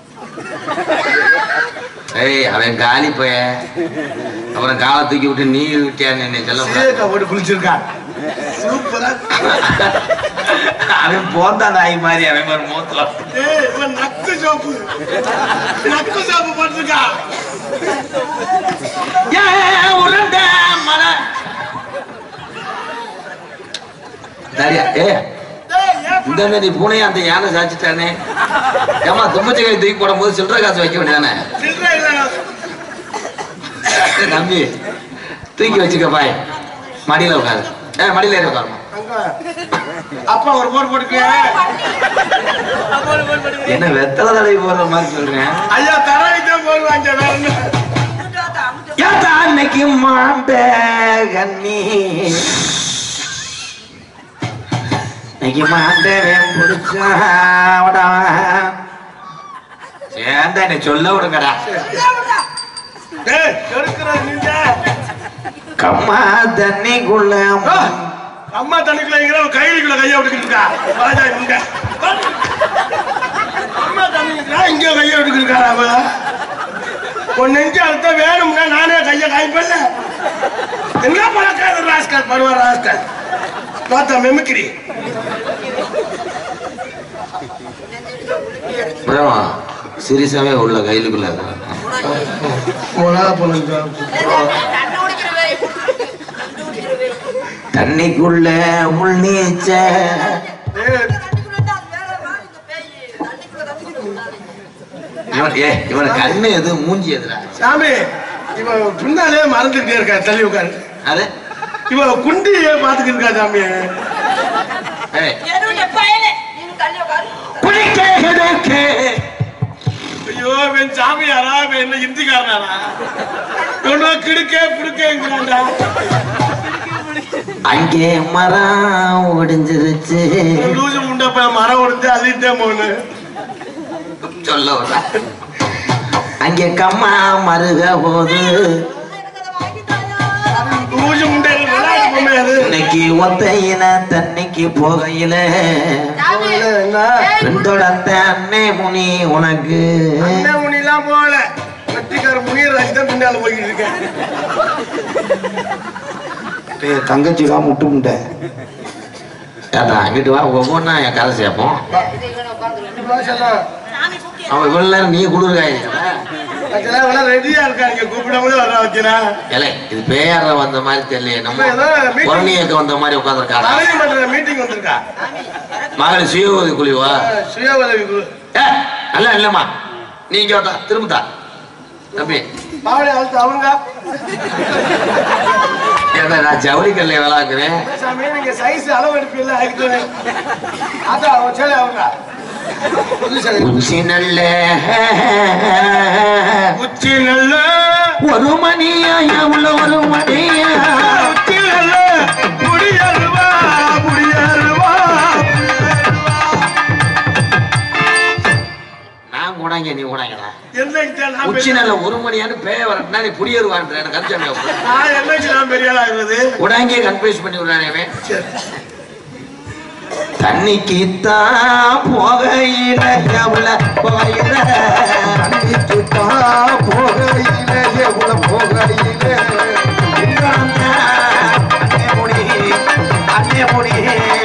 A: ஏய் அவன் காலி போய அப்புறம் காலை தூக்கி விட்டு நீ விட்டியான்னு என்னை சொல்ல
B: சீயக்கா போட்டு குளிச்சிருக்கா சூப்பரா
A: அவன் போந்தா நாய் மாதிரி அவன் மாதிரி மூத்துல
B: ஏய் இவன் நக்கு சோப்பு நக்கு சோப்பு போட்டிருக்கா
A: ஏன் உருண்ட மலை சரியா ஏ
B: ஏய் ஏன்
A: இந்த மாதிரி பூனையை அந்த யானை சாச்சிட்டானே ஏமா தும்பச்சக்காய் தூக்கி போடும்போது சில்லற காசு வைக்க வேண்டியதானே
B: சில்லறை இல்ல
A: ஏய் தம்பி தூக்கி வச்சுக்க பாய் மடியில உட்காரு ஏ மடியில ஏறி உட்காருமா
B: அங்க அப்பா ஒரு போர் போட்டுக்க
A: என்ன வெத்தலை தடவை போடுற மாதிரி சொல்றேன்
B: ஐயா தரவித்தான் போடுவாங்க வேற என்ன
D: அமுட்டாத, அமுட்டாத.
A: ஏத்தா அன்னைக்கு மாண்ட கண்ணி இன்னைக்கு மாண்டவன் பிடிச்சாடா சேர்ந்த என்னை சொல்ல விடுங்கடா
D: விடா, விடா.
B: ஏய் கெடுக்கிற நீங்க
A: கம்மா தண்ணிக்குள்ள
B: ஆ, அம்மா தண்ணிக்குள்ள எங்கிற கையிலுக்குள்ள கையை விட்டுக்கிட்டு இருக்கா ராஜா இங்க அம்மா தண்ணிக்குள்ள இங்க கையை விட்டுக்கிட்டு இருக்காரா அவ உன் நெஞ்சு அழுத்த வேணும்னா நானே கையை காய்ப்பல்ல என்ன பழக்காத ராஸ்கல் பருவ ராஸ்கல் பார்த்தா மெமிக்கிறி
A: அப்புறம் சீரியஸாவே உள்ள கையிலுக்குள்ள
B: மிளகா போனது
D: தண்ணி குடிக்கிற பேய். தண்ணி குடிக்கிற பேய்.
A: தண்ணிக்குள்ள உள் நீச்ச
D: தண்ணிக்குள்ள இருந்தா அது வேற மாதிரி இந்த பேய். தண்ணிக்குள்ள தண்ணிக்குள்ள விடாதீங்க.
A: இவன் ஏ இவன் கண்ணு எது மூஞ்சி எதுடா
B: சாமி இவன் பின்னாலே மறந்துட்டே இருக்கா தள்ளி உட்காரு
A: அது
B: இவன் குண்டியே பாத்துக்கிட்டு இருக்கா சாமி
A: ஏய்
D: என்னுடைய பயலே. நீங்க தள்ளி உட்காரு.
A: குடிக்க
B: ஐயோ இவன் சாமியாரா இவன் என்ன இந்திக்காரனாரா இவனும் கிடுக்கே பிடிக்கேங்கிறான்டா
A: அங்கே மரம் ஒடிஞ்சிருச்சு
B: லூசு முண்டை போய் மரம் உடைஞ்சு அள்ளிட்டே போனு
A: சொல்ல வர்றா. அங்கே கம்மா மருக போது
D: எனக்கு அதை வாங்கி தாயா.
B: லூசு முண்டை விளையாட்டு பொம்மை அது
A: இன்னைக்கு ஒத்தையில தண்ணிக்கு போகையில
D: சாமி,
B: இல்ல, என்ன
A: பெண்தோட அத்தை அண்ணே முனி உனக்கு
B: அண்ணன் முனிலாம் போகல வெற்றிக்கார முனியராஜ் தான் பின்னால போய்கிட்டு இருக்கேன்
C: டேய், தங்கச்சிக்கா முட்டு முட்டை
A: ஏட்டா இங்கிட்டு வா ஒவ்வொன்றா என் கதை சேர்ப்போம்
B: பாஷெல்லாம்
A: அவன் இவ்வளவு நேரம் நீ குளிர்காய்
B: அதெல்லாம் எல்லாம் ரெடியா இருக்காங்க கூப்பிடாமலே வர வச்சுனா
A: ஏலே இது பேயார வந்த மாதிரி தெரியல நம்ம
B: நம்ம ஏதோ meeting-
A: குழந்தையக்க வந்த மாதிரி உட்காந்துருக்காங்க
B: நாடாளுமன்ற மீட்டிங் வந்திருக்கா
A: மகள் சுய உதவி குழிவா
B: அஹ் சுய உதவி குழு
A: ஏ அல்ல இல்லம்மா நீங்க வந்தா திரும்பத்தா தம்பி
B: பாவடி அழுத்து அவங்க
A: ஏன்னா நான் ஜவுளி கல்லை விளாக்குறேன்
B: சாமி நீங்க சைஸ் அளவு எடுப்பீங்களா அதுக்கு அதான் அவன் சொல்லி அவங்க புது சரி.
A: உச்சி நல்ல
B: உச்சி நல்ல
A: ஒரு மணியா உள்ள ஒரு மணியா
B: உச்சி நல்ல முடியருவா முடியருவா
A: நான் கூடாங்க நீ கூடாங்கடா
B: என்னைக்கு நான்
A: உச்சி
B: பெரிய-
A: நல்ல ஒரு மணியான்னு பேய வரட்டா நீ புடியருவான்ற எனக்கு கன்சாமி
B: நான் என்னைக்கு நான் பெரிய ஆளா இருந்தது
A: உடாங்கே கன்ஃபியூஸ் பண்ணி விடுறானே
B: சரி.
A: தண்ணிக்கு தான் போகையில எவ்வளோ போகையில
C: தண்ணிக்கு தான் போகையிலே எவ்வளவு போகையிலே
A: அண்ணே முடி அண்ணே முடி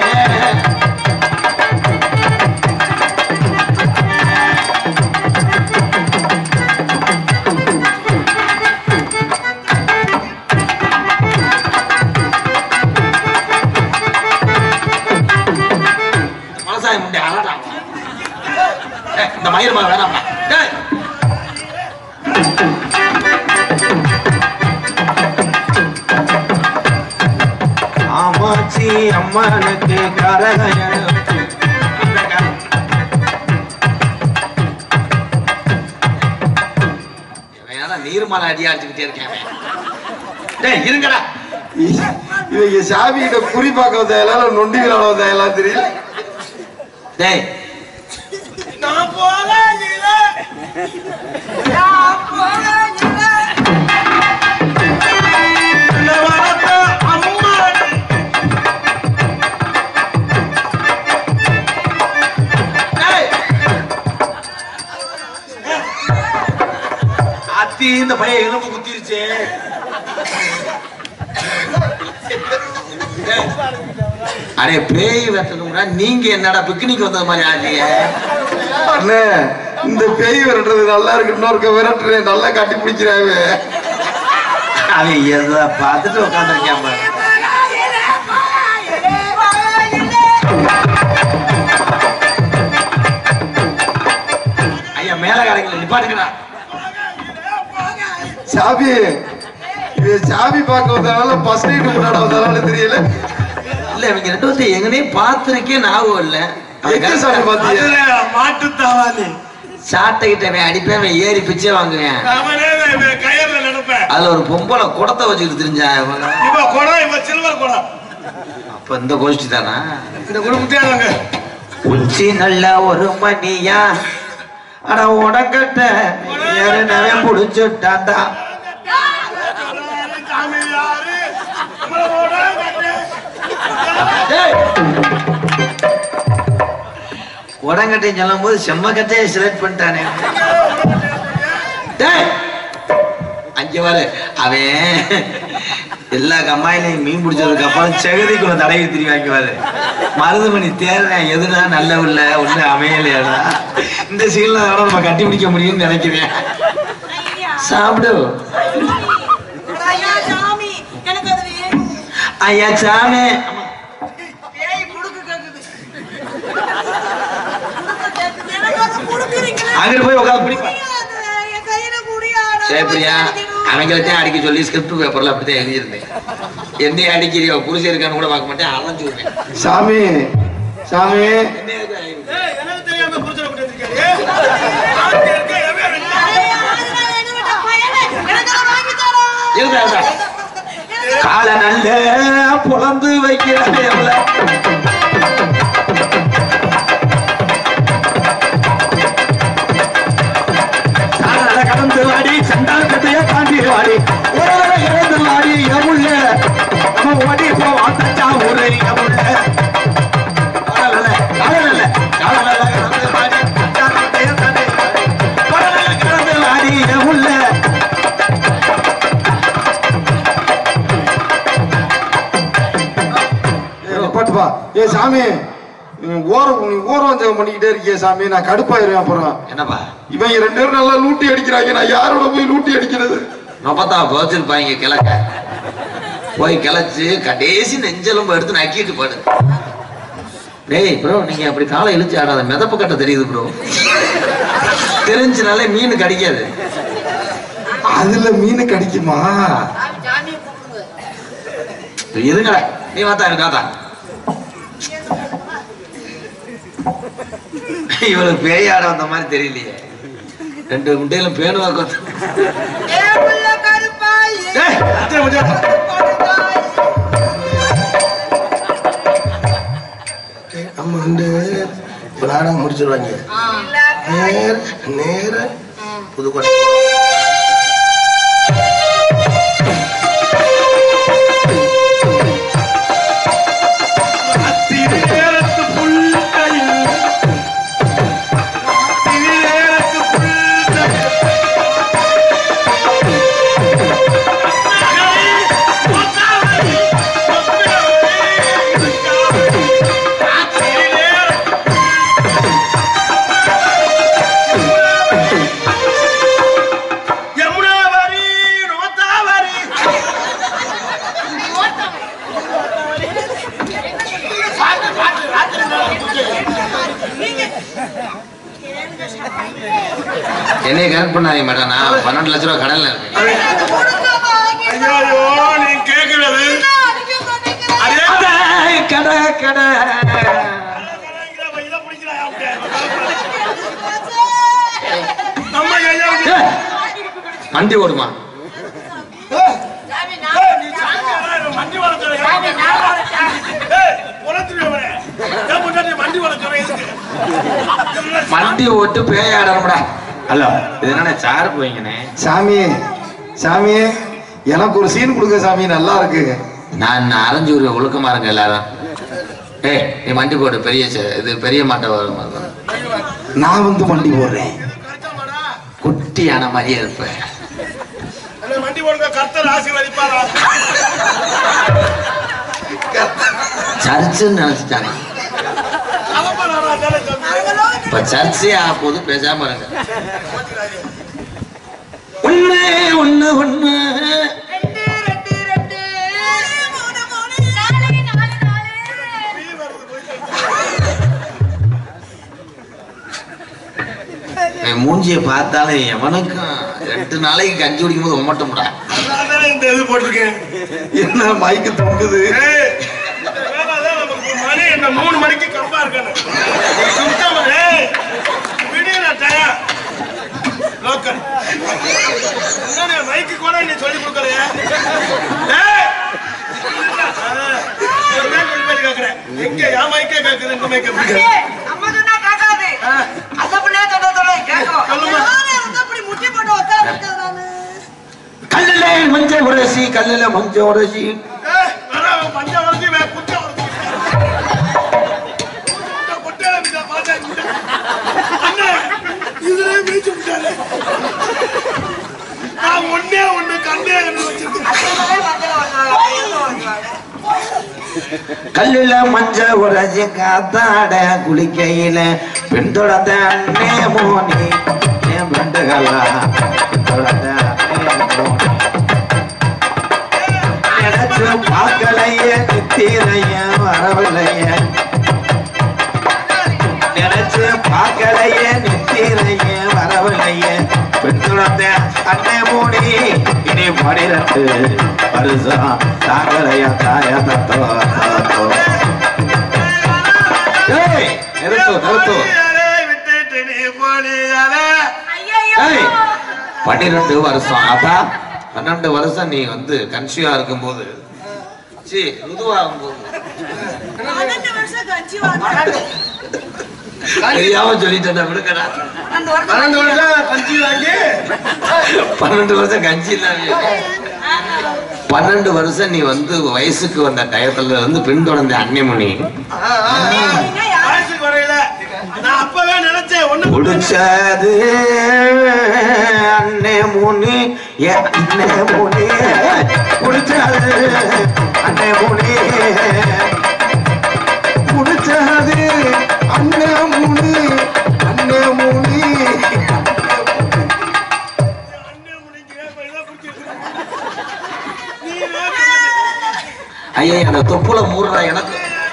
A: மனசாயம் முண்டை அழடா ஏய், இந்த மயிர் மலை வேணாம்டா டேய் ஆமாச்சி அம்மனுக்கு கரகயம் நீர்மலை அடி அடிச்சுக்கிட்டே இருக்கேன் அவன். டேய் இருங்கடா
C: இவங்க சாமிகிட்ட குறி பார்க்க வந்தாயெல்லாம் நொண்டி விளையாட வந்தாயெல்லாம் தெரியல
A: டேய்
B: நான் போகையில
D: நான் போகையில
B: இந்த வரத்த அம்மா
A: டேய் அத்தி இந்த பையன் எலும்பு குத்திருச்சு டேய். அடே பேய் வெட்டணும்னா நீங்க என்னடா பிக்னிக் வந்த மாதிரி ஆடுறீங்க
C: அண்ணே இந்த பேய் விரட்டுறது நல்லா இருக்கு இன்னொருக்க விரட்டுறேன் நல்லா கட்டி பிடிக்கிறாங்க
A: அவன் எதை பார்த்துட்டு உட்காந்துருக்கான் பாரு ஐயா மேல கடைகளை நிப்பாட்டுங்கடா
C: சாமி இது சாமி பார்க்க வந்தனால பஸ் நைட்டு முன்னாடி வந்தனால தெரியல
A: இல்ல இவங்க ரெண்டு பேர்த்தையும் எங்கனே பார்த்திருக்கேன் ஞாபகம் இல்ல
C: எங்க சாமி பாத்தீங்க
B: அதுல மாட்டுத்தாவானி
A: சாட்டைகிட்டவன் அடிப்பேன் அவன் ஏறி பிச்சை வாங்குவேன்
B: அவனே இவன் கயிறுல நடப்பேன்
A: அதுல ஒரு பொம்பளை குடத்தை வச்சுக்கிட்டு தெரிஞ்சா இவங்க.
B: இவ குடம் இவ சில்வர் குடம்
A: அப்ப இந்த கோஷ்டி தானா
B: இந்த குடும்பத்தே நாங்க
A: உச்சி நல்ல ஒரு மணியா அட உடக்கட்ட ஏறினவே புடிச்சுட்டாண்டா
B: சாமி யாரு நம்மளோட கட்டு.
A: டேய். உடங்கட்டை சொல்லும் போது செம்மக்கட்டையை செலக்ட் பண்ணிட்டானே டேய் அங்க பாரு அவன் எல்லா கம்மாயிலையும் மீன் பிடிச்சதுக்கு அப்புறம் செகதிக்குள்ள தடவி திரிவாங்க பாரு மருதுமணி தேடுறேன் எதுனா நல்ல உள்ள ஒண்ணு அமையலையாடா இந்த சீன்ல நம்ம கட்டி பிடிக்க முடியும்னு நினைக்கிறேன் சாப்பிடு
D: ஐயா சாமி எனக்கு அது வேணும்
A: ஐயா சாமி
D: பேய் முடுக்கு கேக்குது முடுக்கு கேக்குது. எனக்கு அது முடுக்குறீங்களே.
A: அங்கிட்டு போய் உட்காந்து பிடிப்பா
D: அது என் கையில கூடியா நான்
A: சரி பிரியா
D: படிக்கணும்.
A: அவங்கள்ட்டையும் அடிக்க சொல்லி ஸ்கிரிப்ட் பேப்பர்ல அப்படித்தான் எழுதியிருந்தேன் என்னையும் அடிக்கிறியோ புருஷன் இருக்கான்னு கூட பார்க்க மாட்டேன் அலைஞ்சு விடுவேன்
C: சாமி சாமி
B: ஏய், எனக்கு தெரியாம புடிச்சிட கூட்டிருக்காரு ஆட்டு இருக்க, எவன் ரெண்டு
D: ஐயா, அதனால என்ன விட்ட பயலே. எனக்கு அதை வாங்கி தரணும்.
A: இருந்தா, இருந்தா.
D: எனக்கு
A: காலை நல்ல புலந்து வைக்கிறேன் கடந்து வாடி செண்டால் கட்டைய தாண்டி வாடி ஒரு தடவை இறந்து வாடி எமுள்ள நம்ம ஓடி போ வாத்தச்சா ஊரு எமுள்ள காலை நல்ல காலை நல்ல
C: ஏ சாமி நீ ஓரம் நீ ஓரவஞ்சகம் பண்ணிக்கிட்டே இருக்கியே சாமி நான் கடுப்பாயிருவேன் அப்புறம்
A: என்னப்பா
C: இவங்க ரெண்டு பேரும் நல்லா லூட்டி அடிக்கிறாங்க நான் யாரோட போய் லூட்டி அடிக்கிறது
A: நொப்பத்தா போச்சிருப்பாங்க கிழக்க போய் கிளச்சு கடைசி நெஞ்செலும்பு எடுத்து நக்கிட்டு பாடு டேய் ப்ரோ நீங்க அப்படி காலை இழுச்சு ஆடாத மிதப்பு கட்ட தெரியுது ப்ரோ தெரிஞ்சுனாலே மீன் கடிக்காது
C: அதுல மீன் கிடைக்குமா
D: சாமி சாமியை கூப்பிடுங்க
A: இருங்கடா நீ வாத்தா எனக்கு வாத்தா இவளுக்கு பேயாட வந்த மாதிரி தெரியலையே ரெண்டு முட்டையிலும் பேணுவா கொத்து
D: ஏ புள்ள கருப்பாயி
A: ஏய், அத்தை கொஞ்சம்
D: கொடுத்தாயி.
B: நம்ம வந்து விளையாட முடிச்சிருவாங்க நேர நேர புதுக்கோட்டை
C: நேரத்து புல்கையில் நேரத்து புல்கையில்
A: என்னைய கரெக்ட் பண்ணாதீங்க மேடம் நான் பன்னெண்டு லட்ச ரூபா கடன்ல இருக்கேன்
D: எனக்கு கொடுங்க வாங்கி.
C: ஐயோ நீ கேக்குறது
D: என்ன அடிக்க மாட்டேங்கிறேன்?
C: அதே
A: அடே, கடை கடை
C: நம்ம ஐயா
A: ஏய், வண்டி ஓடுமா
D: சாமி, நான்
C: நீ சாமி யாரா? வண்டி வளர்க்குற
D: சாமி, நான் வரேன்.
C: ஏய், உலகத்துலயே ஏன் முன்னாடி வண்டி வளர்க்குற எதுக்கு
A: வண்டி ஓட்டு பேயாடணும்டா ஹலோ இது என்ன சாருக்கு வைங்கண்ணே
C: சாமி சாமி எனக்கு ஒரு சீன் கொடுங்க சாமி நல்லா இருக்கு
A: நான் அரைஞ்சூர் ஒழுக்கமா இருங்க எல்லாரும் ஏய் நீ வண்டி போடு பெரிய சே- இது பெரிய மாட்டை வரும்
C: நான் வந்து வண்டி போடுறேன்
A: குட்டியான மாதிரியே இருப்பேன்
C: வண்டி போடுங்க கர்த்தர் ஆசீர்வதிப்பாரா
A: சர்ச்சுன்னு நினைச்சிட்டாங்க இப்ப சர்ச்சே ஆக போது பேசாம இருங்க ஒண்ணு ஒண்ணு ஒண்ணு
D: ரெண்டு, ரெண்டு, ரெண்டு. மூணு, மூணு. நாலு, நாலு, நாலு.
A: என் மூஞ்சியை பார்த்தாலும் எவனுக்கும் ரெண்டு நாளைக்கு கஞ்சி குடிக்கும் போது உமட்டும்டா
C: இந்த இது போட்டிருக்கேன்
B: என்ன மைக்கு தொங்குது
C: ஏய், இந்த வேலை தான் நமக்கு மணி என்ன மூணு மணிக்கு கம்பா இருக்கணும் சுத்தமா, ஏய், விடுடா டயா. லோக்கல். என்னண்ணே, மைக்கு கூட நீ சொல்லி கொடுக்கலையே. ஏய், ஆ, ஒரு மைக் கொண்டு போய் கேட்கிறேன். எங்க என் மைக்கே கேட்குது, இந்த மைக் எப்படி
D: அண்ணே,
C: கேட்குது?
D: அம்மா சொன்னா கேட்காது. அந்த பிள்ளையே சொன்னா சொன்னா கேட்கும்.
C: சொல்லுமா.
D: நானே வந்து அப்படி முட்டி போட்டு உட்கார இருக்கிறது நானு.
A: கல்லுல மஞ்சள் உரசி கல்லுல மஞ்சள் உரசி
C: ஏய், வர, அவன் பஞ்சம் வளர்ச்சி, வே- குச்சம் வளர்ச்சி. இந்த கொட்டையில இந்த பாத்தா இந்த- அண்ணே, இதுலயே மீச்சு விட்டாலே. நான் ஒண்ணே ஒண்ணு கண்ணே கண்ணு வச்சிருக்கேன்
D: அந்த பிள்ளையே மஞ்சள் வாங்குவாங்க, அப்படி வாங்குவாங்க.
A: கல்லுல மஞ்சள் உரசி காத்தாட குளிக்கையில பின்தொடர்ந்த அண்ணே மோனி என் பெண்டுகளா பின்தொடர்ந்த அண்ணே மோனி நினைச்சு பார்க்கலையே நித்திரைய வரவில்லைய நினைச்சு பார்க்கலையே நித்திரைய வரவில்லைய பின்தொடர்ந்த அண்ணே மோனி இனி பனிரெண்டு வருஷம் தாங்கலையா தாயா தத்தோ தத்தோ ஏய் நிறுத்து நிறுத்து
C: போலியாரே, விட்டுட்டு நீ போலியாரே.
D: ஐயையோ.
A: ஏய் பன்னிரெண்டு வருஷம் அதான் பன்னெண்டு வருஷம் நீ வந்து கன்சியூவா இருக்கும்போது சி ருதுவாகும் போது
D: பன்னெண்டு வருஷம் கஞ்சி வாங்க.
A: தெரியாம சொல்லிட்டேன் விடுக்கடா
D: பன்னெண்டு வருஷம்
B: பன்னெண்டு வருஷம் கஞ்சி வாங்கி
A: பன்னெண்டு வருஷம் கஞ்சி இல்லாம பன்னெண்டு வருஷம் நீ வந்து வயசுக்கு வந்த டயத்துல இருந்து பின்தொடர்ந்த அன்னிமணி
D: நீங்க யார்?
C: வயசுக்கு வரையில நான் அப்பவே நினைச்சேன் ஒண்ணு
A: குடிச்சது அண்ணே முனி ஏ அண்ணே முனி குடிச்சது அண்ணே முனி
B: அண்ணன் மூணு அண்ணன் மூணு
C: அண்ணன் முடிக்கிறேன் இப்ப இதை பிடிச்சிருக்கு. நீ தான் சொல்லு.
A: ஐயா அந்த தொப்புல மூடுறா எனக்கு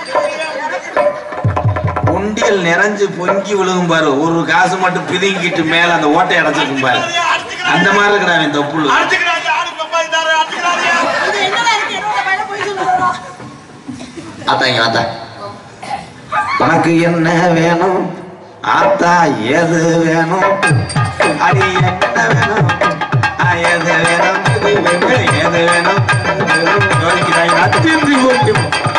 A: உண்டியல் நிறைஞ்சு பொங்கி விழுகும் பாரு ஒரு காசு மட்டும் பிதுங்கிட்டு மேல அந்த ஓட்டை அடைச்சிருக்கும் பாரு அந்த மாதிரி இருக்கடா அவன் தொப்புல
C: அடிச்சுக்கிறாங்க, ஆளுக்கு பப்பாளி தாரு, அடிச்சுக்கிறாங்க.
D: இது என்னடா இருக்கு என்னோட பையனை போய் சொல்லுறா
A: ஆத்தாங்க ஆத்தா உனக்கு என்ன வேணும் ஆத்தா எது வேணும் அடி என்ன வேணும் ஆ, எது வேணும் இது வேணும் எது வேணும் யோசிக்கிறாங்க அத்தின்றி போய்க்கும்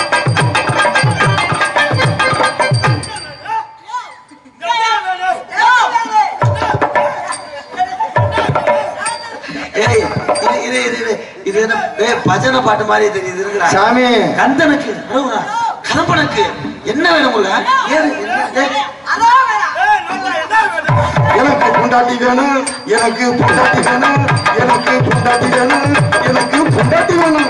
A: ஏய் இது இது இது இது இது என்ன ஏய், பஜனை பாட்டு மாதிரி தெரியுது இருக்குடா
B: சாமி
A: கந்தனுக்கு அருவா, கலப்பனுக்கு என்ன வேணும் முருகா ஏறு, என்ன, ஏய்,
D: அதான் வேணாம்
C: ஏய், நல்லா என்ன வேணும்?
B: எனக்கு பொண்டாட்டி வேணும் எனக்கு பொண்டாட்டி வேணும் எனக்கு பொண்டாட்டி வேணும் எனக்கு பொண்டாட்டி வேணும்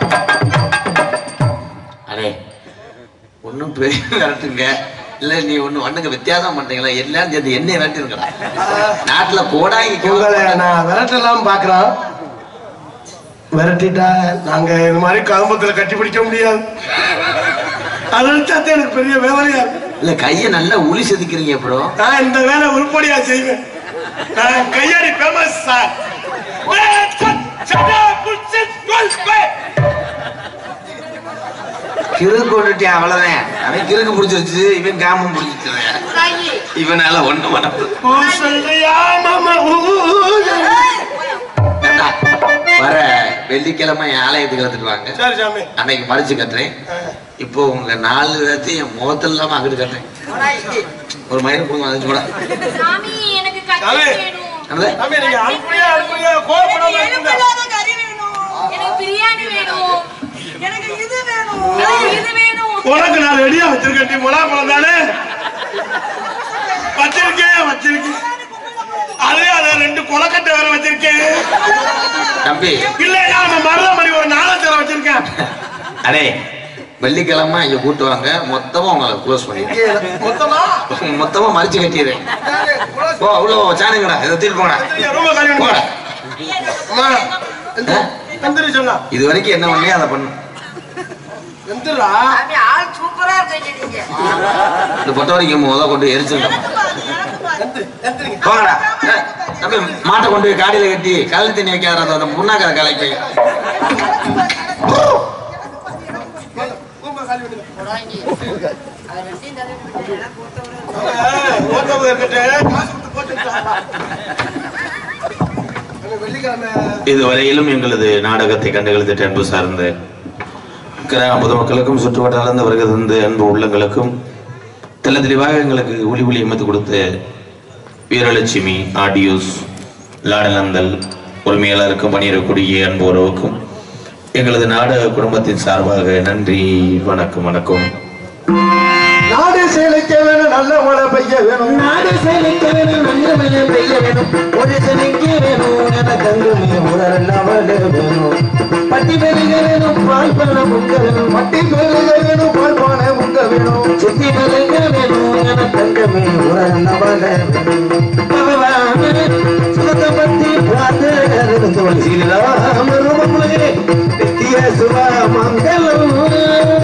A: அடே ஒன்றும் பெரிய விரட்டுங்க இல்ல நீ ஒண்ணு ஒண்ணுங்க வித்தியாசம் பண்றீங்களா எல்லாரும் சேர்ந்து என்ன விரட்டுங்கடா நாட்டுல கோடாங்கி
B: உங்களை நான் விரட்டலாம் பாக்குறோம் விரட்டிட்டா நாங்க இது மாதிரி கதம்பத்துல கட்டி பிடிக்க முடியாது அதை நினைச்சாத்தான் எனக்கு பெரிய வேலையா இருக்கு.
A: இல்ல கைய நல்லா உளி செதுக்கிறீங்க அப்புறம்
B: நான் இந்த வேலை உருப்படியா செய்வேன்
C: நான் கையாடி ஃபேமஸ் சார் ஏய், சட், சட்டா, புடிச்சு, கோல், போய்.
A: கிறுக்கு கொண்டுட்டேன் அவ்வளவுதான் அவன் கிறுக்கு பிடிச்சிருச்சு இவன் காமம் பிடிச்சிருச்சேன்
D: ராகி
A: இவனால ஒண்ணு பண்ண முடியல.
C: ஊ சொல்றியா, மாமா, ஊ, ஊ, ஊ.
A: ஏண்டா, வர வெள்ளிக்கிழமை என் ஆலயத்துக்கு எடுத்துட்டு வாங்க
C: சரி சாமி
A: அன்னைக்கு மடிச்சு கட்டுறேன் இப்போ உங்க நாலு பேர்த்தையும் என் முகத்துல இல்லாம அங்கிட்டு கட்டுறேன் ஒரு மயிறு போதும் வந்து கூட
E: சாமி எனக்கு கட்டி
C: சாமி.
E: வேணும்
A: என்னது?
C: சாமி நீங்க அனுப்புறியா அனுப்புறியா கோவப்படாம
D: எனக்கு
C: இருங்க
D: எலும்பில்லாத கறி வேணும்
E: எனக்கு பிரியாணி வேணும்
D: எனக்கு இது வேணும்
E: எனக்கு இது வேணும்
C: உனக்கு நான் ரெடியா வச்சிருக்கேன் முலா பழம் தானே வச்சிருக்கேன் வச்சிருக்கேன் அதே அதை ரெண்டு கொலக்கட்டை வேற வச்சிருக்கேன்
A: தம்பி
C: இல்லையா நம்ம மருதமணி ஒரு நாளத்தர வச்சிருக்கேன்
A: அடே வெள்ளிக்கிழமை இங்க கூட்டு வாங்க மொத்தமா உங்களை க்ளோஸ் பண்ணிடுறேன்
C: மொத்தமா
A: மொத்தமா மறிச்சு கட்டிடுறேன் ஓ அவ்வளோ சாணுங்கடா இதை தூக்கிட்டு போங்கடா
C: ரொம்ப கல்வி
A: போடா
C: அம்மா எந்திரி சொன்னா
A: இது வரைக்கும் என்ன பண்ணலையோ அதை பண்ணு
C: எந்திரா
D: சாமி, ஆள் சூப்பரா இருக்கீங்க நீங்க
A: இந்த பொட்ட வரைக்கும் முத கொண்டு எரிச்சிருக்கோம்
C: எந்திரிங்க
A: போங்கடா ஏய், தம்பி மாட்டை கொண்டு போய் காடியில கட்டி கல் தண்ணி வைக்காத அந்த முன்னாக்கிற கலைக்கு வை.
C: ரொம்ப கல்வி விடுங்க
D: அது ரெண்டையும் தள்ளிட்டு போயிட்டு எனக்கு ஒருத்தவரை
C: ஓட்டவு இருக்கட்டும் காசு கொடுத்து போட்டுட்டாங்க வெள்ளிக்கிழமை
A: இதுவரையிலும் எங்களது நாடகத்தை கண்டுகளித்த அன்பு சார்ந்த கிராம பொதுமக்களுக்கும் சுற்று வட்டார்ந்த வருகிறது அன்பு உள்ளங்களுக்கும் தெல்ல தெளிவாக எங்களுக்கு ஒளி ஒளி அமைத்து கொடுத்த வீரலட்சுமி ஆடியோஸ் லாடலந்தல் உரிமையாளருக்கும் பணியிடக்கூடிய அன்பு உறவுக்கும் எங்களது நாடக குடும்பத்தின் சார்பாக நன்றி வணக்கம் வணக்கம்
B: நாடு சேலைக்க வேணும் நல்ல மழை பெய்ய வேணும்
F: நாடு செழிக்க வேணும் நல்ல மழை பெய்ய வேணும் ஒரு செழிக்க வேணும் என தங்குமே உடல் வேணும் பட்டி பெருக வேணும் பால் பண்ண முக்க வேணும்
B: பட்டி பெருக வேணும் பால் பானை முங்க வேணும்
F: சுத்தி பெருக வேணும் என தங்கமே உடல் சுகத்தை பத்தி பார்த்து சீராம நித்திய சுப மங்களம்